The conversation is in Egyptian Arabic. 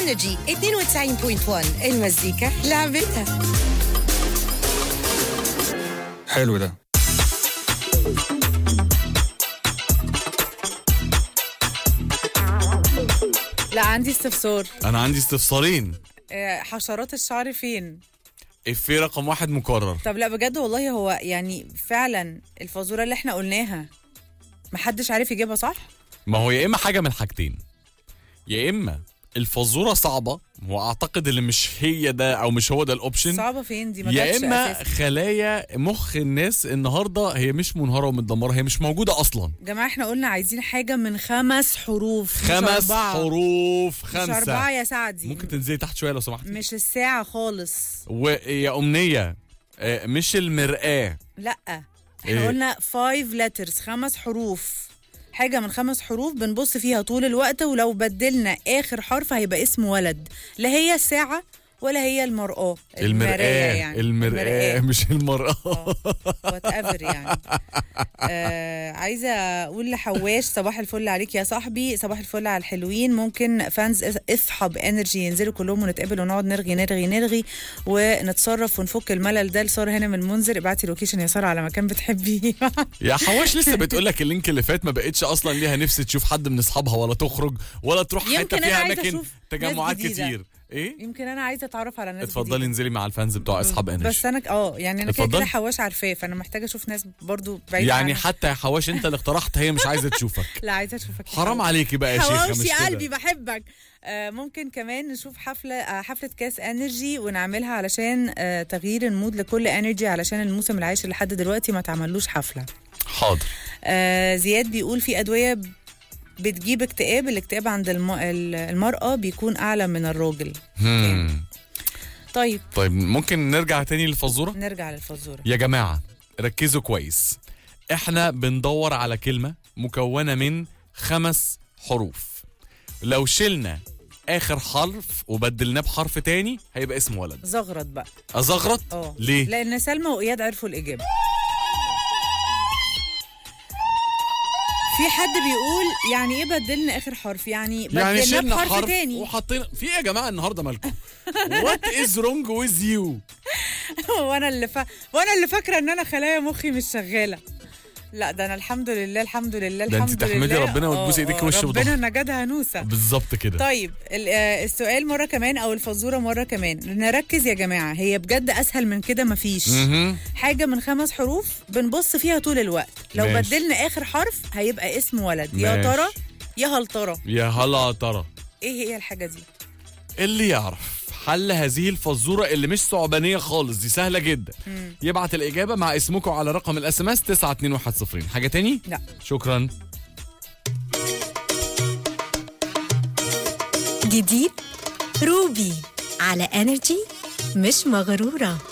انرجي 92.1 المزيكا لعبتها حلو ده لا عندي استفسار انا عندي استفسارين آه، حشرات الشعر فين افيه رقم واحد مكرر طب لا بجد والله هو يعني فعلا الفازوره اللي احنا قلناها محدش عارف يجيبها صح ما هو يا اما حاجه من حاجتين يا اما الفزوره صعبه واعتقد اللي مش هي ده او مش هو ده الاوبشن صعبه فين دي ما يا جاتش اما أساساً. خلايا مخ الناس النهارده هي مش منهاره ومتدمره هي مش موجوده اصلا جماعه احنا قلنا عايزين حاجه من خمس حروف مش خمس أربعة. حروف مش أربعة خمسه يا سعدي ممكن تنزلي تحت شويه لو سمحتي مش الساعة خالص ويا امنيه آه، مش المرآة لا احنا إيه؟ قلنا 5 letters خمس حروف حاجة من خمس حروف بنبص فيها طول الوقت ولو بدلنا آخر حرف هيبقى اسم ولد لا هي الساعة ولا هي المرآة المرآة يعني المرآة مش المرأة وات ايفر يعني آه عايزه اقول لحواش صباح الفل عليك يا صاحبي صباح الفل على الحلوين ممكن فانز اصحاب انرجي ينزلوا كلهم ونتقابل ونقعد نرغي نرغي نرغي ونتصرف ونفك الملل ده لساره هنا من المنذر ابعتي لوكيشن يا ساره على مكان بتحبيه يا حواش لسه بتقول لك اللينك اللي فات ما بقتش اصلا ليها نفس تشوف حد من اصحابها ولا تخرج ولا تروح حته يمكن أنا فيها عايزة اماكن أشوف تجمعات ناس جديدة. كتير ايه يمكن انا عايزه اتعرف على ناس اتفضلي جديدة. انزلي مع الفانز بتوع اصحاب انرجي بس انا اه يعني انا كده اتفضلي. كده حواش عارفاه فانا محتاجه اشوف ناس برضو بعيد يعني عنها. حتى يا حواش انت اللي اقترحت هي مش عايزه تشوفك لا عايزه اشوفك حرام عليكي بقى يا شيخه مش حواوشي كده قلبي بحبك آه ممكن كمان نشوف حفله آه حفله كاس انرجي ونعملها علشان آه تغيير المود لكل انرجي علشان الموسم العاشر لحد دلوقتي ما تعملوش حفله حاضر آه زياد بيقول في ادويه بتجيب اكتئاب الاكتئاب عند الم... ال- المرأة بيكون أعلى من الراجل هم. طيب طيب ممكن نرجع تاني للفزوره نرجع للفزورة يا جماعه ركزوا كويس احنا بندور على كلمه مكونه من خمس حروف لو شلنا اخر حرف وبدلناه بحرف تاني هيبقى اسم ولد زغرط بقى ازغرط اه ليه لأن سلمى وإياد عرفوا الإجابة في حد بيقول يعني ايه بدلنا اخر حرف يعني بدلنا يعني شلنا بحرف حرف تاني وحطينا في ايه يا جماعه النهارده مالكم وات از رونج ويز يو وانا اللي ف... وانا اللي فاكره ان انا خلايا مخي مش شغاله لا ده انا الحمد لله الحمد لله ده انت الحمد تحمدي لله ربنا وتبوسي آه، ايديك آه، وش وظهر. ربنا نجدها نوسه بالظبط كده طيب ال- آه، السؤال مره كمان او الفزوره مره كمان نركز يا جماعه هي بجد اسهل من كده مفيش مهم. حاجه من خمس حروف بنبص فيها طول الوقت لو ماشي. بدلنا اخر حرف هيبقى اسم ولد يا ماشي. ترى يا هل ترى يا هلا ترى ايه هي الحاجه دي اللي يعرف حل هذه الفزوره اللي مش صعبانيه خالص دي سهله جدا يبعت الاجابه مع اسمكم على رقم الاس ام اس 92110 حاجه تاني لا شكرا جديد روبي على انرجي مش مغروره